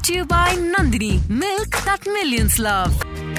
to you by Nandini, milk that millions love.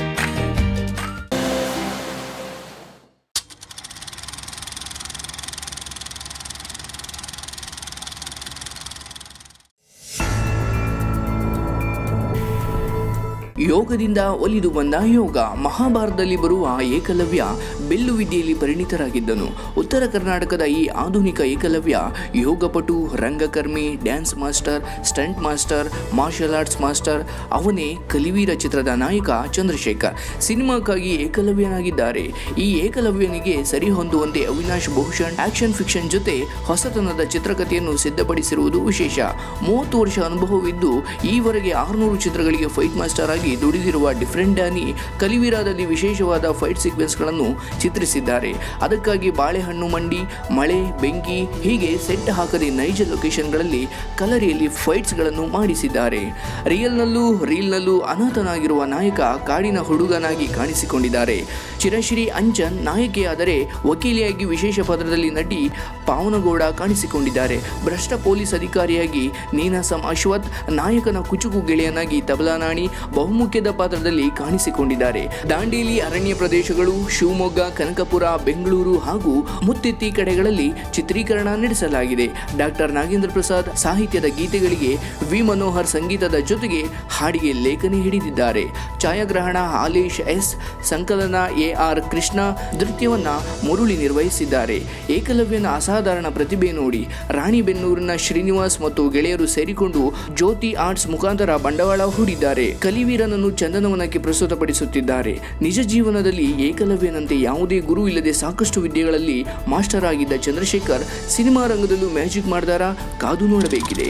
ಯೋಗದಿಂದ ಒಲಿದು ಬಂದ ಯೋಗ ಮಹಾಭಾರತದಲ್ಲಿ ಬರುವ ಏಕಲವ್ಯ ಬೆಲ್ಲು ವಿದ್ಯೆಯಲ್ಲಿ ಪರಿಣಿತರಾಗಿದ್ದನು ಉತ್ತರ ಕರ್ನಾಟಕದ ಈ ಆಧುನಿಕ ಏಕಲವ್ಯ ಯೋಗಪಟು ರಂಗಕರ್ಮಿ dance master stunt master martial arts master ಅವನೇ ಕಲಿವೀರ ಚಿತ್ರದ ನಾಯಕ ಚಂದ್ರಶೇಖರ್ ಸಿನಿಮಾಕ್ಕಾಗಿ ಏಕಲವ್ಯನಾಗಿದ್ದಾರೆ ಈ ಏಕಲವ್ಯನಿಗೆ ಸರಿ ಹೊಂದುವಂತೆ ಅವಿನಾಶ್ ಬಹುಶಣ್ ಆಕ್ಷನ್ ಫಿಕ್ಷನ್ ಜೊತೆ ಹೊಸತನದ ಚಿತ್ರಕಥೆಯನ್ನು ಸಿದ್ಧಪಡಿಸಿರುವುದು ವಿಶೇಷ ಮೂವತ್ತು ವರ್ಷ ಅನುಭವವಿದ್ದು ಈವರೆಗೆ ಆರುನೂರು ಚಿತ್ರಗಳಿಗೆ ಫೈಟ್ ಮಾಸ್ಟರ್ ಆಗಿ ದುಡಿದಿರುವ ಡಿಫ್ರೆಂಟ್ ಡ್ಯಾನಿ ಕಲಿವೀರಾದಲ್ಲಿ ವಿಶೇಷವಾದ ಫೈಟ್ ಸೀಕ್ವೆನ್ಸ್ಗಳನ್ನು ಚಿತ್ರಿಸಿದ್ದಾರೆ ಅದಕ್ಕಾಗಿ ಬಾಳೆಹಣ್ಣು ಮಂಡಿ ಮಳೆ ಬೆಂಕಿ ಹೀಗೆ ಸೆಟ್ ಹಾಕದೆ ನೈಜ ಲೊಕೇಶನ್ಗಳಲ್ಲಿ ಕಲರಿಯಲ್ಲಿ ಫೈಟ್ಸ್ಗಳನ್ನು ಮಾಡಿಸಿದ್ದಾರೆ ರಿಯಲ್ನಲ್ಲೂ ರೀಲ್ನಲ್ಲೂ ಅನಾಥನಾಗಿರುವ ನಾಯಕ ಕಾಡಿನ ಹುಡುಗನಾಗಿ ಕಾಣಿಸಿಕೊಂಡಿದ್ದಾರೆ ಚಿರಶ್ರೀ ಅಂಚನ್ ನಾಯಕಿಯಾದರೆ ವಕೀಲಿಯಾಗಿ ವಿಶೇಷ ಪಾತ್ರದಲ್ಲಿ ನಟಿ ಪಾವನಗೌಡ ಕಾಣಿಸಿಕೊಂಡಿದ್ದಾರೆ ಭ್ರಷ್ಟ ಪೊಲೀಸ್ ಅಧಿಕಾರಿಯಾಗಿ ನೀನಾಸಂ ಅಶ್ವಥ್ ನಾಯಕನ ಕುಚುಕು ಗೆಳೆಯನಾಗಿ ತಬಲಾನಾಣಿ ಬಹುಮುಖ್ಯದ ಪಾತ್ರದಲ್ಲಿ ಕಾಣಿಸಿಕೊಂಡಿದ್ದಾರೆ ದಾಂಡೇಲಿ ಅರಣ್ಯ ಪ್ರದೇಶಗಳು ಶಿವಮೊಗ್ಗ ಕನಕಪುರ ಬೆಂಗಳೂರು ಹಾಗೂ ಮುತ್ತೆತ್ತಿ ಕಡೆಗಳಲ್ಲಿ ಚಿತ್ರೀಕರಣ ನಡೆಸಲಾಗಿದೆ ಡಾಕ್ಟರ್ ನಾಗೇಂದ್ರ ಪ್ರಸಾದ್ ಸಾಹಿತ್ಯದ ಗೀತೆಗಳಿಗೆ ವಿ ಮನೋಹರ್ ಸಂಗೀತದ ಜೊತೆಗೆ ಹಾಡಿಗೆ ಲೇಖನಿ ಹಿಡಿದಿದ್ದಾರೆ ಛಾಯಾಗ್ರಹಣ ಹಾಲೇಶ್ ಎಸ್ ಸಂಕಲನ ಎ ಆರ್ ಕೃಷ್ಣ ನೃತ್ಯವನ್ನ ಮುರುಳಿ ನಿರ್ವಹಿಸಿದ್ದಾರೆ ಏಕಲವ್ಯನ ಅಸಾಧಾರಣ ಪ್ರತಿಭೆ ನೋಡಿ ರಾಣಿಬೆನ್ನೂರಿನ ಶ್ರೀನಿವಾಸ್ ಮತ್ತು ಗೆಳೆಯರು ಸೇರಿಕೊಂಡು ಜ್ಯೋತಿ ಆರ್ಟ್ಸ್ ಮುಖಾಂತರ ಬಂಡವಾಳ ಹೂಡಿದ್ದಾರೆ ಕಲಿವೀರನನ್ನು ಚಂದನವನಕ್ಕೆ ಪ್ರಸ್ತುತಪಡಿಸುತ್ತಿದ್ದಾರೆ ನಿಜ ಜೀವನದಲ್ಲಿ ಏಕಲವ್ಯನಂತೆ ಯಾವುದೇ ಗುರು ಇಲ್ಲದೆ ಸಾಕಷ್ಟು ವಿದ್ಯೆಗಳಲ್ಲಿ ಮಾಸ್ಟರ್ ಆಗಿದ್ದ ಚಂದ್ರಶೇಖರ್ ಸಿನಿಮಾ ರಂಗದಲ್ಲೂ ಮ್ಯಾಜಿಕ್ ಮಾಡಿದಾರ ಕಾದು ನೋಡಬೇಕಿದೆ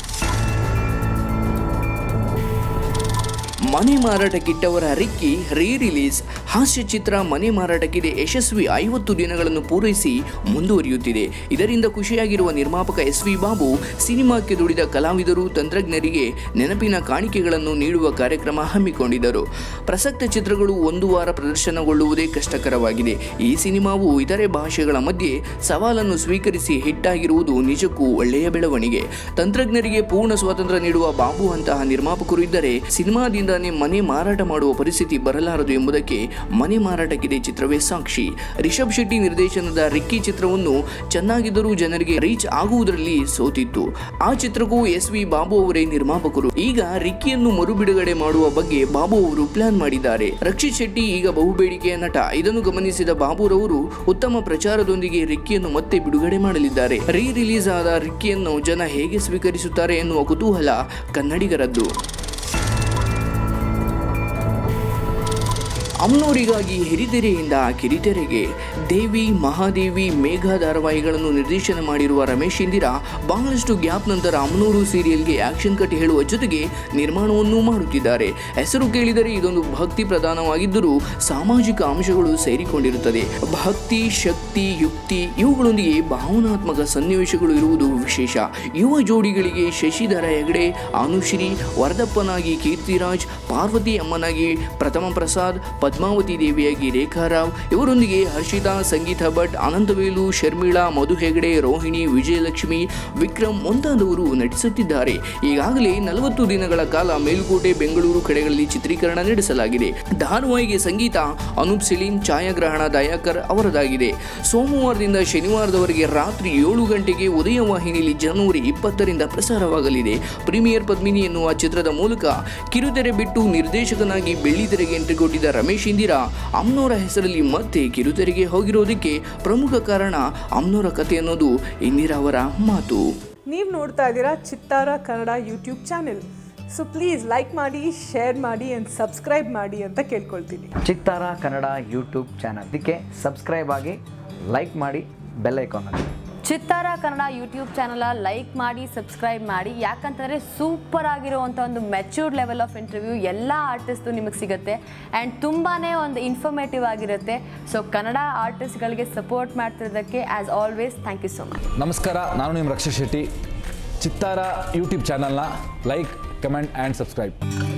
ಮನೆ ಮಾರಾಟಕ್ಕಿಟ್ಟವರ ರಿಕ್ಕಿ ರೀ ರಿಲೀಸ್ ಹಾಸ್ಯ ಚಿತ್ರ ಮನೆ ಮಾರಾಟಕ್ಕಿದೆ ಯಶಸ್ವಿ ಐವತ್ತು ದಿನಗಳನ್ನು ಪೂರೈಸಿ ಮುಂದುವರಿಯುತ್ತಿದೆ ಇದರಿಂದ ಖುಷಿಯಾಗಿರುವ ನಿರ್ಮಾಪಕ ಎಸ್ ವಿ ಬಾಬು ಸಿನಿಮಾಕ್ಕೆ ದುಡಿದ ಕಲಾವಿದರು ತಂತ್ರಜ್ಞರಿಗೆ ನೆನಪಿನ ಕಾಣಿಕೆಗಳನ್ನು ನೀಡುವ ಕಾರ್ಯಕ್ರಮ ಹಮ್ಮಿಕೊಂಡಿದ್ದರು ಪ್ರಸಕ್ತ ಚಿತ್ರಗಳು ಒಂದು ವಾರ ಪ್ರದರ್ಶನಗೊಳ್ಳುವುದೇ ಕಷ್ಟಕರವಾಗಿದೆ ಈ ಸಿನಿಮಾವು ಇತರೆ ಭಾಷೆಗಳ ಮಧ್ಯೆ ಸವಾಲನ್ನು ಸ್ವೀಕರಿಸಿ ಹಿಟ್ಟಾಗಿರುವುದು ನಿಜಕ್ಕೂ ಒಳ್ಳೆಯ ಬೆಳವಣಿಗೆ ತಂತ್ರಜ್ಞರಿಗೆ ಪೂರ್ಣ ಸ್ವಾತಂತ್ರ್ಯ ನೀಡುವ ಬಾಬು ಅಂತಹ ನಿರ್ಮಾಪಕರು ಇದ್ದರೆ ಸಿನಿಮಾದಿಂದಾನೇ ಮನೆ ಮಾರಾಟ ಮಾಡುವ ಪರಿಸ್ಥಿತಿ ಬರಲಾರದು ಎಂಬುದಕ್ಕೆ ಮನೆ ಮಾರಾಟಕ್ಕಿದೆ ಚಿತ್ರವೇ ಸಾಕ್ಷಿ ರಿಷಬ್ ಶೆಟ್ಟಿ ನಿರ್ದೇಶನದ ರಿಕ್ಕಿ ಚಿತ್ರವನ್ನು ಚೆನ್ನಾಗಿದ್ದರೂ ಜನರಿಗೆ ರೀಚ್ ಆಗುವುದರಲ್ಲಿ ಸೋತಿತ್ತು ಆ ಚಿತ್ರಕ್ಕೂ ಎಸ್ ವಿ ಬಾಬು ಅವರೇ ನಿರ್ಮಾಪಕರು ಈಗ ರಿಕ್ಕಿಯನ್ನು ಮರು ಬಿಡುಗಡೆ ಮಾಡುವ ಬಗ್ಗೆ ಬಾಬು ಅವರು ಪ್ಲಾನ್ ಮಾಡಿದ್ದಾರೆ ರಕ್ಷಿತ್ ಶೆಟ್ಟಿ ಈಗ ಬಹುಬೇಡಿಕೆಯ ನಟ ಇದನ್ನು ಗಮನಿಸಿದ ಬಾಬುರವರು ಉತ್ತಮ ಪ್ರಚಾರದೊಂದಿಗೆ ರಿಕ್ಕಿಯನ್ನು ಮತ್ತೆ ಬಿಡುಗಡೆ ಮಾಡಲಿದ್ದಾರೆ ರೀ ರಿಲೀಸ್ ಆದ ರಿಕ್ಕಿಯನ್ನು ಜನ ಹೇಗೆ ಸ್ವೀಕರಿಸುತ್ತಾರೆ ಎನ್ನುವ ಕುತೂಹಲ ಕನ್ನಡಿಗರದ್ದು ಅಮ್ನೂರಿಗಾಗಿ ಹಿರಿತೆರೆಯಿಂದ ಕಿರಿತೆರೆಗೆ ದೇವಿ ಮಹಾದೇವಿ ಮೇಘ ಧಾರಾವಾಹಿಗಳನ್ನು ನಿರ್ದೇಶನ ಮಾಡಿರುವ ರಮೇಶ್ ಇಂದಿರಾ ಬಹಳಷ್ಟು ಗ್ಯಾಪ್ ನಂತರ ಅಮ್ನೂರು ಸೀರಿಯಲ್ಗೆ ಆಕ್ಷನ್ ಕಟ್ ಹೇಳುವ ಜೊತೆಗೆ ನಿರ್ಮಾಣವನ್ನು ಮಾಡುತ್ತಿದ್ದಾರೆ ಹೆಸರು ಕೇಳಿದರೆ ಇದೊಂದು ಭಕ್ತಿ ಪ್ರಧಾನವಾಗಿದ್ದರೂ ಸಾಮಾಜಿಕ ಅಂಶಗಳು ಸೇರಿಕೊಂಡಿರುತ್ತದೆ ಭಕ್ತಿ ಶಕ್ತಿ ಯುಕ್ತಿ ಇವುಗಳೊಂದಿಗೆ ಭಾವನಾತ್ಮಕ ಸನ್ನಿವೇಶಗಳು ಇರುವುದು ವಿಶೇಷ ಯುವ ಜೋಡಿಗಳಿಗೆ ಶಶಿಧರ ಹೆಗಡೆ ಅನುಶ್ರೀ ವರದಪ್ಪನಾಗಿ ಕೀರ್ತಿರಾಜ್ ಪಾರ್ವತಿ ಅಮ್ಮನಾಗಿ ಪ್ರಥಮ ಪ್ರಸಾದ್ ಪದ್ಮಾವತಿ ದೇವಿಯಾಗಿ ರೇಖಾರಾವ್ ಇವರೊಂದಿಗೆ ಹರ್ಷಿತಾ ಸಂಗೀತ ಭಟ್ ಅನಂತವೇಲು ಶರ್ಮಿಳಾ ಮಧು ಹೆಗಡೆ ರೋಹಿಣಿ ವಿಜಯಲಕ್ಷ್ಮಿ ವಿಕ್ರಮ್ ಮುಂತಾದವರು ನಟಿಸುತ್ತಿದ್ದಾರೆ ಈಗಾಗಲೇ ನಲವತ್ತು ದಿನಗಳ ಕಾಲ ಮೇಲುಕೋಟೆ ಬೆಂಗಳೂರು ಕಡೆಗಳಲ್ಲಿ ಚಿತ್ರೀಕರಣ ನಡೆಸಲಾಗಿದೆ ಧಾರಾವಾಹಿಗೆ ಸಂಗೀತ ಅನೂಪ್ ಸಿಲಿನ್ ಛಾಯಾಗ್ರಹಣ ದಯಾಕರ್ ಅವರದಾಗಿದೆ ಸೋಮವಾರದಿಂದ ಶನಿವಾರದವರೆಗೆ ರಾತ್ರಿ ಏಳು ಗಂಟೆಗೆ ಉದಯ ವಾಹಿನಿಯಲ್ಲಿ ಜನವರಿ ಇಪ್ಪತ್ತರಿಂದ ಪ್ರಸಾರವಾಗಲಿದೆ ಪ್ರೀಮಿಯರ್ ಪದ್ಮಿನಿ ಎನ್ನುವ ಚಿತ್ರದ ಮೂಲಕ ಕಿರುತೆರೆ ಬಿಟ್ಟು ನಿರ್ದೇಶಕನಾಗಿ ಬೆಳ್ಳಿತೆರೆಗೆ ಎಂಟ್ರಿ ಕೊಟ್ಟಿದ್ದ ರಮೇಶ್ ಇಂದಿರಾ ಅಮ್ನೋರ ಹೆಸರಲ್ಲಿ ಮತ್ತೆ ಕಿರುತೆರೆಗೆ ಹೋಗಿರೋದಕ್ಕೆ ಪ್ರಮುಖ ಕಾರಣ ಅಮ್ನೋರ ಕಥೆ ಅನ್ನೋದು ಇಂದಿರಾ ಅವರ ಮಾತು ನೀವು ನೋಡ್ತಾ ಇದ್ದೀರಾ Chittara Kannada YouTube channel so please like ಮಾಡಿ ಶೇರ್ ಮಾಡಿ ಆ್ಯಂಡ್ ಸಬ್ಸ್ಕ್ರೈಬ್ ಮಾಡಿ ಅಂತ ಕೇಳ್ಕೊಳ್ತೀನಿ ಚಿತ್ತಾರ ಕನ್ನಡ ಯೂಟ್ಯೂಬ್ ಚಾನಲ್ ಇದಕ್ಕೆ ಸಬ್ಸ್ಕ್ರೈಬ್ ಆಗಿ ಲೈಕ್ ಮಾಡಿ ಬೆಲ್ ಐಕಾನ್ ಅಲ್ಲಿ Chittara Kannada YouTube channel like ಮಾಡಿ ಸಬ್ಸ್ಕ್ರೈಬ್ ಮಾಡಿ ಯಾಕಂತಂದರೆ ಸೂಪರ್ ಆಗಿರುವಂಥ ಒಂದು ಮೆಚ್ಯೂರ್ಡ್ ಲೆವೆಲ್ ಆಫ್ ಇಂಟರ್ವ್ಯೂ ಎಲ್ಲ ಆರ್ಟಿಸ್ಟು ನಿಮಗೆ ಸಿಗುತ್ತೆ ಆ್ಯಂಡ್ ತುಂಬಾ ಒಂದು ಇನ್ಫಾರ್ಮೇಟಿವ್ ಆಗಿರುತ್ತೆ ಸೊ ಕನ್ನಡ ಆರ್ಟಿಸ್ಟ್ಗಳಿಗೆ ಸಪೋರ್ಟ್ ಮಾಡ್ತಿರೋದಕ್ಕೆ as always thank you so much ನಮಸ್ಕಾರ ನಾನು ನಿಮ್ಮ ರಕ್ಷಿತ್ ಶೆಟ್ಟಿ ಚಿತ್ತಾರ ಯೂಟ್ಯೂಬ್ ಚಾನಲ್ನ ಲೈಕ್ ಕಮೆಂಟ್ ಆ್ಯಂಡ್ ಸಬ್ಸ್ಕ್ರೈಬ್